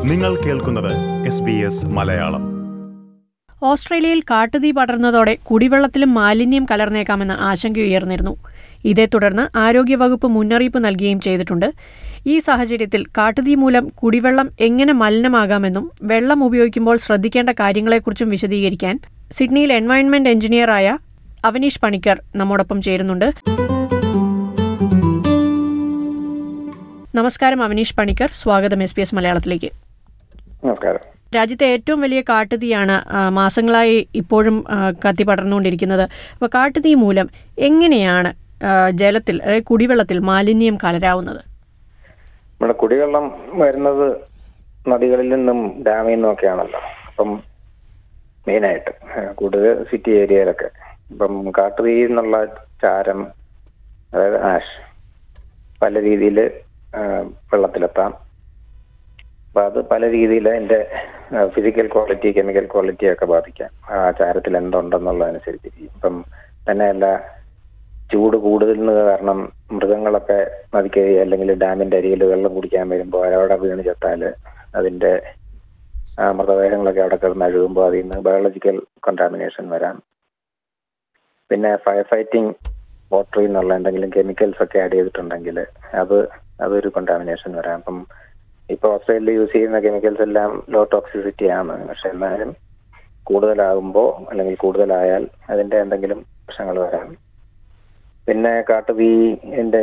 നിങ്ങൾ കേൾക്കുന്നത് S B S Malayalam ഓസ്ട്രേലിയയിൽ കാട്ടുതീ പടർന്നതോടെ കുടിവെള്ളത്തിലും മാലിന്യം കലർന്നേക്കാമെന്ന ആശങ്കയുയർന്നിരുന്നു ഇതേ തുടർന്ന് ആരോഗ്യവകുപ്പ് മുന്നറിയിപ്പ് നൽകുകയും ചെയ്തിട്ടുണ്ട് ഈ സാഹചര്യത്തിൽ കാട്ടുതീ മൂലം കുടിവെള്ളം എങ്ങനെ മലിനമാകാമെന്നും വെള്ളം ഉപയോഗിക്കുമ്പോൾ ശ്രദ്ധിക്കേണ്ട കാര്യങ്ങളെക്കുറിച്ചും വിശദീകരിക്കാൻ സിഡ്നിയിൽ എൻവയോൺമെന്റ് എഞ്ചിനീയറായ അവനീഷ് പണിക്കർ നമ്മോടൊപ്പം ചേരുന്നുണ്ട് നമസ്കാരം അവനീഷ് പണിക്കർ സ്വാഗതം എസ് പി എസ് മലയാളത്തിലേക്ക് നമസ്കാരം രാജ്യത്തെ ഏറ്റവും വലിയ കാട്ടുതീയാണ് ആ, മാസങ്ങളായി ഇപ്പോഴും ആ, കത്തി പടർന്നുകൊണ്ടിരിക്കുന്നത് അപ്പോൾ കാട്ടുതീ മൂലം എങ്ങനെയാണ് ആ, ജലത്തിൽ അതായത് കുടിവെള്ളത്തിൽ മാലിന്യം കലരാവുന്നത് നമ്മുടെ കുടിവെള്ളം വരുന്നത് നദികളിൽ നിന്നും ഡാമിൽ നിന്നും ഒക്കെയാണല്ലോ അപ്പം മെയിനായിട്ട് ഏഹ് കൂടുതൽ സിറ്റി ഏരിയയിലൊക്കെ ഇപ്പം കാട്ടുതീ എന്നുള്ള ചാരം അതായത് ആഷ് പല രീതിയിൽ വെള്ളത്തിലെത്താം അപ്പൊ അത് പല രീതിയിൽ അതിന്റെ ഫിസിക്കൽ ക്വാളിറ്റി കെമിക്കൽ ക്വാളിറ്റി ഒക്കെ ബാധിക്കാം ആ ചാരത്തിൽ എന്തുണ്ടെന്നുള്ളതനുസരിച്ച് ഇപ്പം തന്നെയല്ല ചൂട് കൂടുതൽ കാരണം മൃഗങ്ങളൊക്കെ നദിക്ക് അല്ലെങ്കിൽ ഡാമിന്റെ അരികിൽ വെള്ളം കുടിക്കാൻ വരുമ്പോൾ അവിടെ വീണ് ചത്താല് അതിന്റെ ആ, മൃതദേഹങ്ങളൊക്കെ അവിടെ കിടന്ന് അഴുകുമ്പോൾ അതിൽ നിന്ന് ബയോളജിക്കൽ കണ്ടാമിനേഷൻ വരാം പിന്നെ ഫയർ ഫൈറ്റിംഗ് വാട്ടറിൽ നിന്നുള്ള എന്തെങ്കിലും കെമിക്കൽസ് ഒക്കെ ആഡ് ചെയ്തിട്ടുണ്ടെങ്കിൽ അത് അതൊരു കണ്ടാമിനേഷൻ വരാം അപ്പം ഇപ്പൊ ഓസ്ട്രേലിയയിൽ യൂസ് ചെയ്യുന്ന കെമിക്കൽസ് എല്ലാം ലോ ടോക്സിസിറ്റി ആണ് പക്ഷെ എന്നാലും കൂടുതലാകുമ്പോൾ അല്ലെങ്കിൽ കൂടുതലായാൽ അതിന്റെ എന്തെങ്കിലും പ്രശ്നങ്ങൾ വരാം പിന്നെ കാട്ടുതീന്റെ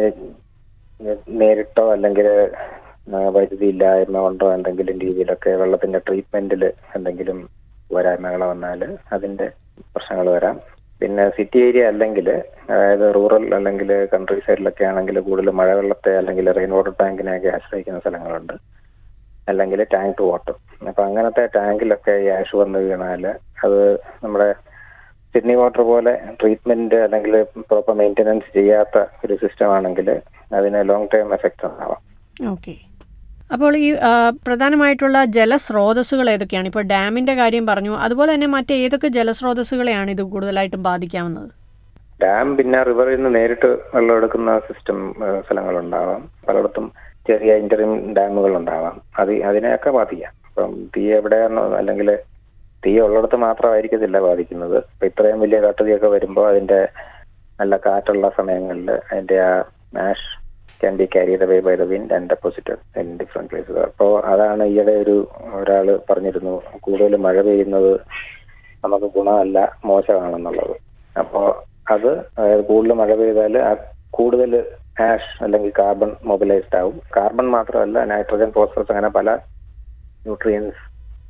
നേരിട്ടോ അല്ലെങ്കിൽ വൈദ്യുതി ഇല്ലായ്മ കൊണ്ടോ എന്തെങ്കിലും രീതിയിലൊക്കെ വെള്ളത്തിന്റെ ട്രീറ്റ്മെന്റിൽ എന്തെങ്കിലും പോരായ്മകൾ വന്നാൽ അതിന്റെ പ്രശ്നങ്ങൾ വരാം പിന്നെ സിറ്റി ഏരിയ അല്ലെങ്കിൽ അതായത് റൂറൽ അല്ലെങ്കിൽ കൺട്രി സൈഡിലൊക്കെ ആണെങ്കിൽ കൂടുതൽ മഴവെള്ളത്തെ അല്ലെങ്കിൽ റെയിൻ വാട്ടർ ടാങ്കിനെയൊക്കെ ആശ്രയിക്കുന്ന സ്ഥലങ്ങളുണ്ട് അല്ലെങ്കിൽ ടാങ്ക് ടു വാട്ടർ അപ്പൊ അങ്ങനത്തെ ടാങ്കിലൊക്കെ ഈ ആഷ് വന്ന് വീണാൽ അത് നമ്മുടെ സിഡ്നി വാട്ടർ പോലെ ട്രീറ്റ്മെന്റ് അല്ലെങ്കിൽ പ്രോപ്പർ മെയിൻ്റെനൻസ് ചെയ്യാത്ത ഒരു സിസ്റ്റം ആണെങ്കിൽ അതിന് ലോങ് ടേം എഫക്റ്റ് ഉണ്ടാവാം ഓക്കെ അപ്പോൾ ഈ ആ, പ്രധാനമായിട്ടുള്ള ജലസ്രോതസ്സുകൾ ഏതൊക്കെയാണ് ഇപ്പോൾ ഡാമിൻ്റെ കാര്യം പറഞ്ഞു അതുപോലെ തന്നെ മറ്റ് ഏതൊക്കെ ജലസ്രോതസ്സുകളെയാണ് ഇത് കൂടുതലായിട്ടും ബാധിക്കാവുന്നത് ഡാം പിന്നെ റിവറിൽ നിന്ന് നേരിട്ട് വെള്ളം എടുക്കുന്ന സിസ്റ്റം സ്ഥലങ്ങളുണ്ടാവാം പലയിടത്തും ചെറിയ ഇന്ററിം ഡാമുകൾ ഉണ്ടാവാം അത് അതിനെയൊക്കെ ബാധിക്കാം അപ്പം തീ എവിടെയാണോ അല്ലെങ്കിൽ തീ ഉള്ളിടത്ത് മാത്രമായിരിക്കത്തില്ല ബാധിക്കുന്നത് ഇപ്പൊ ഇത്രയും വലിയ കാട്ടുതീയൊക്കെ വരുമ്പോൾ അതിന്റെ നല്ല കാറ്റുള്ള സമയങ്ങളിൽ അതിന്റെ ആ ash can be carried away by the wind and deposited in different places അപ്പോൾ അതാണ് ഈയിടെ ഒരു ഒരാൾ പറഞ്ഞിരുന്നു കൂടുതൽ മഴ പെയ്യുന്നത് നമുക്ക് ഗുണമല്ല മോശമാണെന്നുള്ളത് അപ്പോൾ അത് അതായത് കൂടുതൽ മഴ പെയ്താൽ ആ കൂടുതൽ ആഷ് അല്ലെങ്കിൽ കാർബൺ മൊബിലൈസ്ഡ് ആവും കാർബൺ മാത്രമല്ല നൈട്രജൻ ഫോസ്ഫറസ് അങ്ങനെ പല ന്യൂട്രിയൻസ്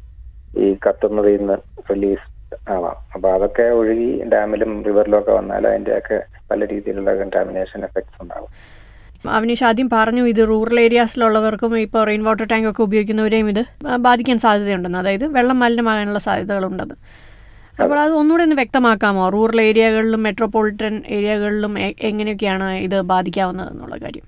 ഈ കത്തുന്നതിൽ നിന്ന് റിലീസ് ആവാം അപ്പൊ അതൊക്കെ ഒഴുകി ഡാമിലും റിവറിലും ഒക്കെ വന്നാൽ അതിന്റെയൊക്കെ പല രീതിയിലുള്ള കണ്ടാമിനേഷൻ എഫക്ട്സ് ഉണ്ടാവും അവനീഷ് ആദ്യം പറഞ്ഞു ഇത് റൂറൽ ഏരിയാസിലുള്ളവർക്കും ഇപ്പോൾ റെയിൻ വാട്ടർ ടാങ്ക് ഒക്കെ ഉപയോഗിക്കുന്നവരെയും ഇത് ആ, ബാധിക്കാൻ സാധ്യതയുണ്ടെന്ന് അതായത് വെള്ളം മലിനമാകാനുള്ള സാധ്യതകളുണ്ടെന്ന് അപ്പോൾ അത് ഒന്നുകൂടെ ഒന്ന് വ്യക്തമാക്കാമോ റൂറൽ ഏരിയകളിലും മെട്രോപൊളിറ്റൻ ഏരിയകളിലും എ- എങ്ങനെയൊക്കെയാണ് ഇത് ബാധിക്കാവുന്നത് എന്നുള്ള കാര്യം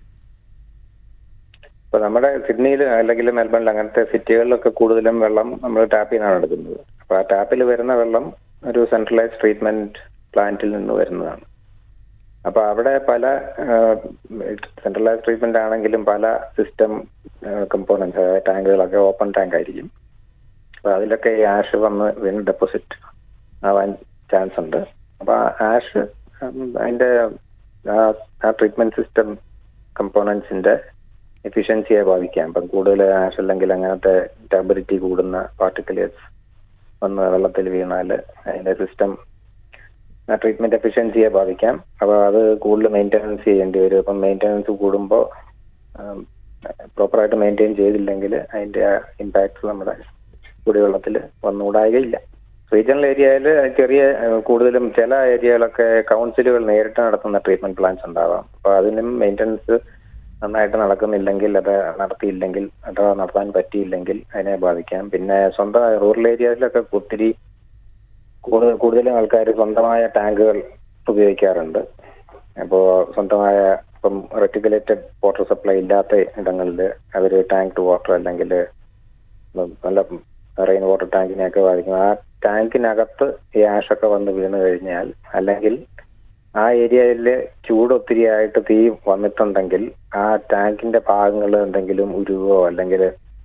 ഇപ്പൊ നമ്മുടെ സിഡ്നിയിൽ അല്ലെങ്കിൽ മെൽബണിൽ അങ്ങനത്തെ സിറ്റികളിലൊക്കെ കൂടുതലും വെള്ളം നമ്മൾ ടാപ്പിൽ നിന്നാണ് എടുക്കുന്നത് അപ്പൊ ആ ടാപ്പിൽ വരുന്ന വെള്ളം ഒരു സെൻട്രലൈസ് ട്രീറ്റ്മെന്റ് പ്ലാന്റിൽ നിന്ന് വരുന്നതാണ് അപ്പൊ അവിടെ പല സെൻട്രലൈസ് ട്രീറ്റ്മെന്റ് ആണെങ്കിലും പല സിസ്റ്റം കമ്പോണൻസ് അതായത് ടാങ്കുകളൊക്കെ ഓപ്പൺ ടാങ്ക് ആയിരിക്കും അപ്പൊ അതിലൊക്കെ ഈ ആഷ് വന്ന് വീണ്ടും ഡെപ്പോസിറ്റ് ആവാൻ ചാൻസ് ഉണ്ട് അപ്പൊ ആ ആഷ് അതിന്റെ ആ- ആ ട്രീറ്റ്മെന്റ് സിസ്റ്റം കമ്പോണൻസിന്റെ എഫിഷ്യൻസിയെ ബാധിക്കാം ഇപ്പം കൂടുതൽ ആഷ് അല്ലെങ്കിൽ അങ്ങനത്തെ ടബറിറ്റി കൂടുന്ന പാർട്ടിക്കുലേറ്റ്സ് വന്ന് വെള്ളത്തിൽ വീണാൽ അതിന്റെ സിസ്റ്റം ട്രീറ്റ്മെന്റ് എഫിഷ്യൻസിയെ ബാധിക്കാം അപ്പോൾ അത് കൂടുതൽ മെയിൻ്റെനൻസ് ചെയ്യേണ്ടി വരും അപ്പം മെയിൻ്റെനൻസ് കൂടുമ്പോൾ പ്രോപ്പറായിട്ട് മെയിൻറ്റെയിൻ ചെയ്തില്ലെങ്കിൽ അതിന്റെ ഇമ്പാക്ട്സ് നമ്മുടെ കുടിവെള്ളത്തിൽ വന്നുകൂടായികയില്ല റീജിയണൽ ഏരിയയിൽ ചെറിയ ഏഹ്, കൂടുതലും ചില ഏരിയകളൊക്കെ കൗൺസിലുകൾ നേരിട്ട് നടത്തുന്ന ട്രീറ്റ്മെന്റ് പ്ലാൻസ് ഉണ്ടാവാം അപ്പൊ അതിനും മെയിൻ്റെനൻസ് നന്നായിട്ട് നടക്കുന്നില്ലെങ്കിൽ അത് നടത്തിയില്ലെങ്കിൽ അഥവാ നടത്താൻ പറ്റിയില്ലെങ്കിൽ അതിനെ ബാധിക്കാം പിന്നെ സ്വന്തം റൂറൽ ഏരിയയിലൊക്കെ ഒത്തിരി കൂടുതൽ കൂടുതലും ആൾക്കാർ സ്വന്തമായ ടാങ്കുകൾ ഉപയോഗിക്കാറുണ്ട് അപ്പോൾ സ്വന്തമായ ഇപ്പം റെറ്റിക്കുലേറ്റഡ് വാട്ടർ സപ്ലൈ ഇല്ലാത്ത ഇടങ്ങളിൽ അവർ ടാങ്ക് ടു വാട്ടർ അല്ലെങ്കിൽ നല്ല റെയിൻ വാട്ടർ ടാങ്കിനെയൊക്കെ ബാധിക്കും ആ ടാങ്കിനകത്ത് ഈ ആഷൊക്കെ വന്ന് വീണ് കഴിഞ്ഞാൽ അല്ലെങ്കിൽ ആ ഏരിയയിൽ ചൂട് ഒത്തിരി ആയിട്ട് തീ വന്നിട്ടുണ്ടെങ്കിൽ ആ ടാങ്കിന്റെ ഭാഗങ്ങൾ എന്തെങ്കിലും ഉരുവോ അല്ലെങ്കിൽ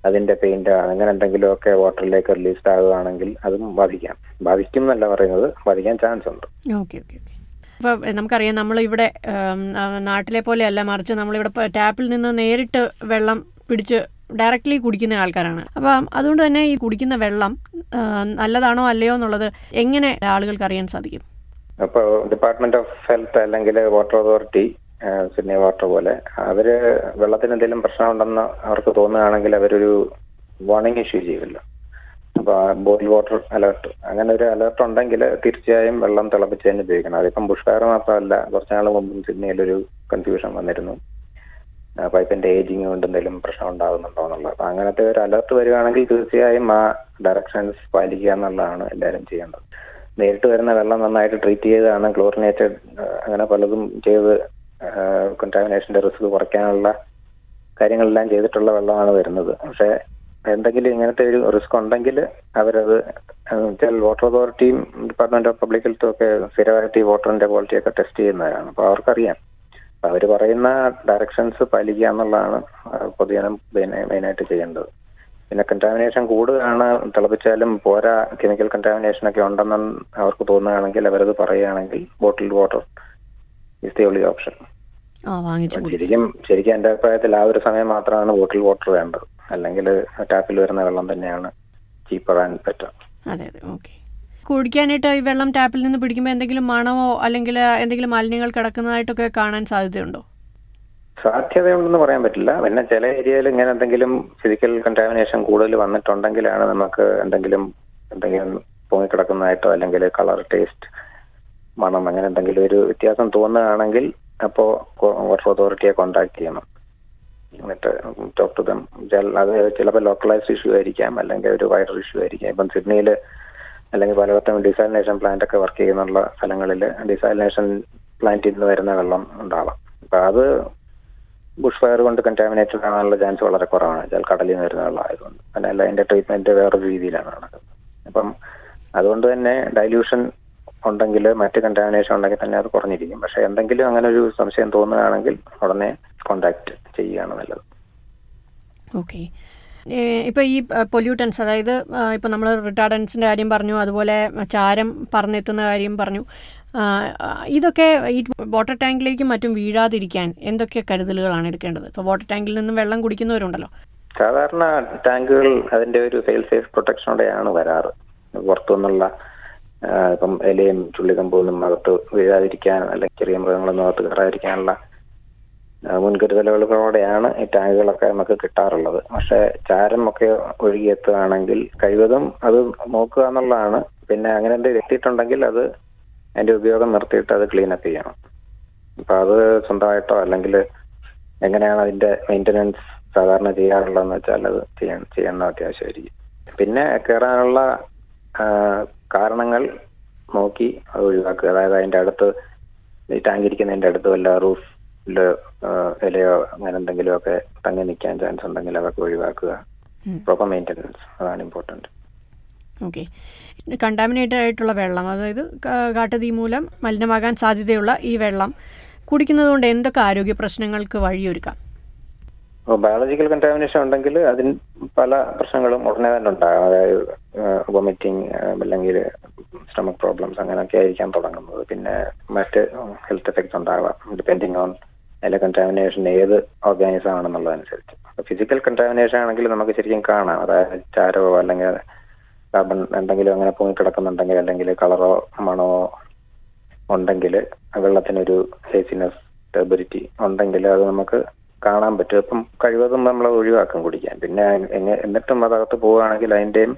അതിന്റെ പെയിന്റ് അങ്ങനെ എന്തെങ്കിലുമൊക്കെ വാട്ടറിലേക്ക് റിലീസ്ഡ് ആകുകയാണെങ്കിൽ അതും ബാധിക്കാം ബാധിക്കും എന്നല്ല പറയുന്നത് ബാധിക്കാൻ ചാൻസ് ഉണ്ട് ഓക്കെ ഓക്കെ ഓക്കെ അപ്പോൾ നമുക്കറിയാം നമ്മളിവിടെ ഉം, ആ, നാട്ടിലെ പോലെയല്ല മറിച്ച് നമ്മളിവിടെ പ- ടാപ്പിൽ നിന്ന് നേരിട്ട് വെള്ളം പിടിച്ച് ഡയറക്റ്റ്ലി കുടിക്കുന്ന ആൾക്കാരാണ് അപ്പം അതുകൊണ്ട് തന്നെ ഈ കുടിക്കുന്ന വെള്ളം ആ, നല്ലതാണോ അല്ലയോ എന്നുള്ളത് എങ്ങനെ ആളുകൾക്ക് അറിയാൻ സാധിക്കും അപ്പോൾ ഡിപ്പാർട്ട്മെന്റ് ഓഫ് ഹെൽത്ത് അല്ലെങ്കിൽ വാട്ടർ അതോറിറ്റി സിഡ്നി വാട്ടർ പോലെ അവര് വെള്ളത്തിന് എന്തെങ്കിലും പ്രശ്നമുണ്ടെന്ന് അവർക്ക് തോന്നുകയാണെങ്കിൽ അവരൊരു വാർണിംഗ് ഇഷ്യൂ ചെയ്യുമല്ലോ അപ്പൊ ബോയിൽ വാട്ടർ അലേർട്ട് അങ്ങനെ ഒരു അലേർട്ട് ഉണ്ടെങ്കിൽ തീർച്ചയായും വെള്ളം തിളപ്പിച്ച് തന്നെ ഉപയോഗിക്കണം അതിപ്പം ബുഷ് ഫയർ മാത്രമല്ല കുറച്ച് നാൾ മുമ്പും സിഡ്നിയിലൊരു കൺഫ്യൂഷൻ വന്നിരുന്നു ആ, പൈപ്പിന്റെ ഏജിങ് കൊണ്ട് എന്തെങ്കിലും പ്രശ്നം ഉണ്ടാകുന്നുണ്ടോ എന്നുള്ളത് അപ്പൊ അങ്ങനത്തെ ഒരു അലർട്ട് വരികയാണെങ്കിൽ തീർച്ചയായും ആ ഡയറക്ഷൻസ് പാലിക്കുക എന്നുള്ളതാണ് എല്ലാവരും ചെയ്യേണ്ടത് നേരിട്ട് വരുന്ന വെള്ളം നന്നായിട്ട് ട്രീറ്റ് ചെയ്താണ് ക്ലോറിനേറ്റഡ് അങ്ങനെ പലതും ചെയ്ത് കണ്ടാമിനേഷന്റെ റിസ്ക് കുറയ്ക്കാനുള്ള കാര്യങ്ങളെല്ലാം ചെയ്തിട്ടുള്ള വെള്ളമാണ് വരുന്നത് പക്ഷെ എന്തെങ്കിലും ഇങ്ങനത്തെ ഒരു റിസ്ക് ഉണ്ടെങ്കിൽ അവരത് വെച്ചാൽ വാട്ടർ അതോറിറ്റിയും ഡിപ്പാർട്ട്മെന്റ് ഓഫ് പബ്ലിക് ഹെൽത്തും ഒക്കെ സ്ഥിരമായിട്ട് ഈ വാട്ടറിന്റെ ക്വാളിറ്റി ഒക്കെ ടെസ്റ്റ് ചെയ്യുന്നവരാണ് അപ്പൊ അവർക്കറിയാം അപ്പൊ അവര് പറയുന്ന ഡയറക്ഷൻസ് പാലിക്കുക എന്നുള്ളതാണ് ആ, പൊതുജനം മെയിനായിട്ട് ചെയ്യേണ്ടത് പിന്നെ കണ്ടാമിനേഷൻ കൂടുകയാണ് തിളപ്പിച്ചാലും പോരാ കെമിക്കൽ കണ്ടാമിനേഷൻ ഒക്കെ ഉണ്ടെന്ന് അവർക്ക് തോന്നുകയാണെങ്കിൽ അവരത് പറയുകയാണെങ്കിൽ bottled water is the only option ആ വാങ്ങിച്ചു കുടി ശരിക്കും ശരിക്കും എന്റെ അഭിപ്രായത്തിൽ ആ ഒരു സമയം മാത്രമാണ് ബോട്ടിൽ വാട്ടർ വേണ്ടത് അല്ലെങ്കിൽ ടാപ്പിൽ വരുന്ന വെള്ളം തന്നെയാണ് ചീപ്പർ ആൻഡ് ബെറ്റർ അതെ അതെ ഓക്കെ കുടിക്കാനായിട്ട് ഈ വെള്ളം ടാപ്പിൽ നിന്ന് പിടിക്കുമ്പോൾ എന്തെങ്കിലും മണമോ അല്ലെങ്കിൽ എന്തെങ്കിലും മാലിന്യങ്ങൾ കിടക്കുന്നതായിട്ടൊക്കെ കാണാൻ സാധ്യതയുണ്ടോ സാധ്യതയുണ്ടെന്ന് പറയാൻ പറ്റില്ല പിന്നെ ചില ഏരിയയിൽ ഇങ്ങനെ എന്തെങ്കിലും ഫിസിക്കൽ കണ്ടാമിനേഷൻ കൂടുതൽ വന്നിട്ടുണ്ടെങ്കിലാണ് നമുക്ക് എന്തെങ്കിലും എന്തെങ്കിലും പൊങ്ങിക്കിടക്കുന്നതായിട്ടോ അല്ലെങ്കിൽ കളർ ടേസ്റ്റ് മണം അങ്ങനെ എന്തെങ്കിലും ഒരു വ്യത്യാസം തോന്നുകയാണെങ്കിൽ അപ്പോൾ വാട്ടർ അതോറിറ്റിയെ കോണ്ടാക്ട് ചെയ്യണം എന്നിട്ട് ടോക്ക് ടു ദം അത് ചിലപ്പോൾ ലോക്കലൈസ്ഡ് ഇഷ്യൂ ആയിരിക്കാം അല്ലെങ്കിൽ ഒരു വൈഡർ ഇഷ്യൂ ആയിരിക്കാം ഇപ്പം സിഡ്നിയിൽ അല്ലെങ്കിൽ പലയിടത്തും ഡിസാലിനേഷൻ പ്ലാന്റ് ഒക്കെ വർക്ക് ചെയ്യുന്നുള്ള സ്ഥലങ്ങളിൽ ഡിസാലിനേഷൻ പ്ലാന്റിൽ നിന്ന് വരുന്ന വെള്ളം ഉണ്ടാവാം അപ്പൊ അത് ബുഷ് ഫയർ കൊണ്ട് കണ്ടാമിനേറ്റഡ് ആകാനുള്ള ചാൻസ് വളരെ കുറവാണ് വെച്ചാൽ കടലിൽ നിന്ന് വരുന്ന വെള്ളം ആയതുകൊണ്ട് അതല്ല അതിന്റെ ട്രീറ്റ്മെന്റ് വേറൊരു രീതിയിലാണ് നടക്കുന്നത് അപ്പം അതുകൊണ്ട് തന്നെ ഡൈല്യൂഷൻ ഉണ്ടെങ്കിൽ മറ്റ് കണ്ടാമിനേഷൻ ഉണ്ടെങ്കിൽ തന്നെ അത് കുറഞ്ഞിരിക്കും പക്ഷെ എന്തെങ്കിലും അങ്ങനെ ഒരു സംശയം തോന്നുകയാണെങ്കിൽ ഉടനെ കോണ്ടാക്ട് ചെയ്യുകയാണ് നല്ലത് ഓക്കെ ഇപ്പോൾ ഈ പൊല്യൂട്ടൻസ് അതായത് ഇപ്പോൾ നമ്മൾ റിട്ടാർഡൻസിൻ്റെ കാര്യം പറഞ്ഞു അതുപോലെ ചാരം പറന്നെത്തുന്ന കാര്യം പറഞ്ഞു ആ, ആ, ഇതൊക്കെ ഈ വാട്ടർ ടാങ്കിലേക്കും മറ്റും വീഴാതിരിക്കാൻ എന്തൊക്കെ കരുതലുകളാണ് എടുക്കേണ്ടത് ഇപ്പോൾ വാട്ടർ ടാങ്കിൽ നിന്നും വെള്ളം കുടിക്കുന്നവരുണ്ടല്ലോ സാധാരണ ടാങ്കുകൾ അതിന്റെ ഒരു സെയിൽ സേഫ് പ്രൊട്ടക്ഷനോടെയാണ് വരാറ് പുറത്തുനിന്നുള്ള ആ, ഇപ്പം ഇലയും ചുള്ളിക്കമ്പൊന്നും അകത്ത് വീഴാതിരിക്കാൻ അല്ലെങ്കിൽ ചെറിയ മൃഗങ്ങളൊന്നും അകത്ത് കയറാതിരിക്കാനുള്ള ആ, മുൻകരുതലുകളോടെയാണ് ഈ ടാങ്കുകളൊക്കെ നമുക്ക് കിട്ടാറുള്ളത് പക്ഷെ ചാരം ഒക്കെ ഒഴുകിയെത്തുകയാണെങ്കിൽ കഴിവതും അത് നോക്കുക എന്നുള്ളതാണ് പിന്നെ അങ്ങനെ എന്തെങ്കിലും എത്തിയിട്ടുണ്ടെങ്കിൽ അത് അതിന്റെ ഉപയോഗം നിർത്തിയിട്ട് അത് ക്ലീൻ അപ്പ് ചെയ്യണം അപ്പൊ അത് സ്വന്തമായിട്ടോ അല്ലെങ്കിൽ എങ്ങനെയാണ് അതിന്റെ മെയിൻ്റനൻസ് സാധാരണ ചെയ്യാറുള്ളതെന്ന് വെച്ചാൽ അത് ചെയ്യാൻ ചെയ്യണം അത്യാവശ്യമായിരിക്കും പിന്നെ കയറാനുള്ള ആ, കാരണങ്ങൾ നോക്കി അത് ഒഴിവാക്കുക അതായത് അതിന്റെ അടുത്ത് ഈ ടാങ്ക് ഇരിക്കുന്നതിന്റെ അടുത്ത് വല്ല റൂഫില് ഇലയോ അങ്ങനെ എന്തെങ്കിലുമൊക്കെ തങ്ങി നിൽക്കാൻ ചാൻസ് ഉണ്ടെങ്കിൽ അതൊക്കെ ഒഴിവാക്കുക ഉം. പ്രോപ്പർ മെയിൻ്റനൻസ് അതാണ് ഇമ്പോർട്ടൻറ്റ് ഓക്കെ കണ്ടാമിനേറ്റഡ് ആയിട്ടുള്ള വെള്ളം അതായത് കാ- കാട്ടുതീ മൂലം മലിനമാകാൻ സാധ്യതയുള്ള ഈ വെള്ളം കുടിക്കുന്നത് കൊണ്ട് എന്തൊക്കെ ആരോഗ്യ പ്രശ്നങ്ങൾക്ക് വഴിയൊരുക്കാം അപ്പോൾ ബയോളജിക്കൽ കണ്ടാമിനേഷൻ ഉണ്ടെങ്കിൽ അതിന് പല പ്രശ്നങ്ങളും ഉടനെ തന്നെ ഉണ്ടാകാം അതായത് വൊമിറ്റിംഗ് അല്ലെങ്കിൽ സ്റ്റമക് പ്രോബ്ലംസ് അങ്ങനെയൊക്കെ ആയിരിക്കാൻ തുടങ്ങുന്നത് പിന്നെ മറ്റ് ഹെൽത്ത് എഫക്ട്സ് ഉണ്ടാകാം ഡിപ്പെൻഡിങ് ഓൺ അതിലെ കണ്ടാമിനേഷൻ ഏത് ഓർഗാനിസം ആണെന്നുള്ളതനുസരിച്ച് അപ്പോൾ ഫിസിക്കൽ കണ്ടാമിനേഷൻ ആണെങ്കിൽ നമുക്ക് ശരിക്കും കാണാം അതായത് ചാരമോ അല്ലെങ്കിൽ കാർബൺ എന്തെങ്കിലും അങ്ങനെ പൊങ്ങിക്കിടക്കുന്നുണ്ടെങ്കിൽ അല്ലെങ്കിൽ കളറോ മണമോ ഉണ്ടെങ്കിൽ വെള്ളത്തിനൊരു ഹേസിനെസ് ടെബിലിറ്റി ഉണ്ടെങ്കിൽ അത് നമുക്ക് കാണാൻ പറ്റും അപ്പം കഴിവതും നമ്മൾ ഒഴിവാക്കും കുടിക്കാൻ പിന്നെ എങ്ങ- എന്നിട്ടും അതകത്ത് പോവുകയാണെങ്കിൽ അതിന്റെയും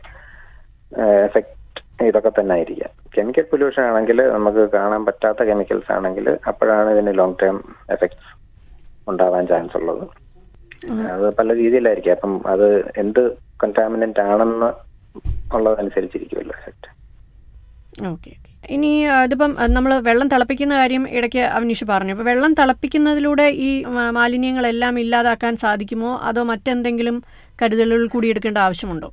എഫക്ട് ഇതൊക്കെ തന്നെ ആയിരിക്കാം കെമിക്കൽ പൊല്യൂഷൻ ആണെങ്കിൽ നമുക്ക് കാണാൻ പറ്റാത്ത കെമിക്കൽസ് ആണെങ്കിൽ അപ്പോഴാണ് ഇതിന് ലോങ് ടേം എഫക്ട്സ് ഉണ്ടാവാൻ ചാൻസ് ഉള്ളത് അത് പല രീതിയിലായിരിക്കും അപ്പം അത് എന്ത് കണ്ടാമിനന്റ് ആണെന്ന് ഉള്ളതനുസരിച്ചിരിക്കുമല്ലോ എഫക്ട് ഓക്കെ ഓക്കെ ഇനി ആ, ഇതിപ്പം നമ്മൾ വെള്ളം തിളപ്പിക്കുന്ന കാര്യം ഇടയ്ക്ക് അവനീഷ് പറഞ്ഞു അപ്പോൾ വെള്ളം തിളപ്പിക്കുന്നതിലൂടെ ഈ ആ, മാലിന്യങ്ങളെല്ലാം ഇല്ലാതാക്കാൻ സാധിക്കുമോ അതോ മറ്റെന്തെങ്കിലും കരുതലുകൾ കൂടി എടുക്കേണ്ട ആവശ്യമുണ്ടോ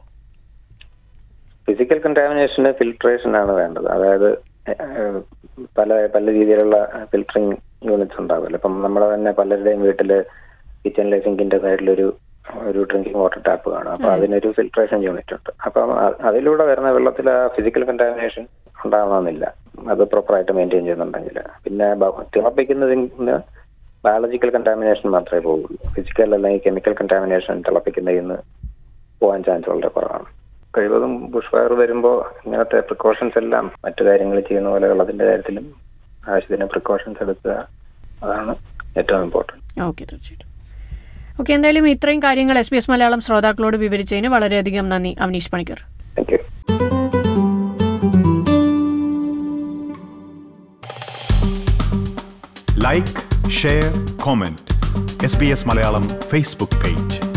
ഫിസിക്കൽ കണ്ടാമിനേഷന് ഫിൽട്രേഷൻ ആണ് വേണ്ടത് അതായത് ഏഹ്, പല പല രീതിയിലുള്ള ഫിൽറ്ററിങ് യൂണിറ്റ്സ് ഉണ്ടാവില്ല ഇപ്പം നമ്മുടെ തന്നെ പലരുടെയും വീട്ടില് കിച്ചണിലെ സിങ്കിന്റെ സൈഡിലൊരു ഒരു ഡ്രിങ്കിങ് വാട്ടർ ടാപ്പ് കാണും അപ്പൊ അതിനൊരു ഫിൽട്രേഷൻ യൂണിറ്റ് ഉണ്ട് അപ്പം അ- അതിലൂടെ വരുന്ന വെള്ളത്തിൽ ആ ഫിസിക്കൽ കണ്ടാമിനേഷൻ ഉണ്ടാകണമെന്നില്ല അത് പ്രോപ്പറായിട്ട് മെയിൻറ്റെയിൻ ചെയ്യുന്നുണ്ടെങ്കിൽ പിന്നെ ബ- തിളപ്പിക്കുന്നതിന് ബയോളജിക്കൽ കണ്ടാമിനേഷൻ മാത്രമേ പോകുള്ളൂ ഫിസിക്കൽ അല്ലെങ്കിൽ കെമിക്കൽ കണ്ടാമിനേഷൻ തിളപ്പിക്കുന്നതിൽ നിന്ന് പോകാൻ ചാൻസ് വളരെ കുറവാണ് കഴിവതും ബുഷ് ഫയർ വരുമ്പോൾ ഇങ്ങനത്തെ പ്രിക്കോഷൻസ് എല്ലാം മറ്റു കാര്യങ്ങൾ ചെയ്യുന്ന പോലെ വെള്ളത്തിന്റെ കാര്യത്തിലും ആവശ്യത്തിന് പ്രിക്കോഷൻസ് എടുക്കുക അതാണ് ഏറ്റവും ഇമ്പോർട്ടൻറ്റ് ഓക്കെ തീർച്ചയായിട്ടും ഓക്കെ എന്തായാലും ഇത്രയും കാര്യങ്ങൾ എസ് ബി എസ് മലയാളം ശ്രോതാക്കളോട് വിവരിച്ചതിന് വളരെയധികം നന്ദി Avaneesh Panicker thank you like share comment S B S Malayalam Facebook page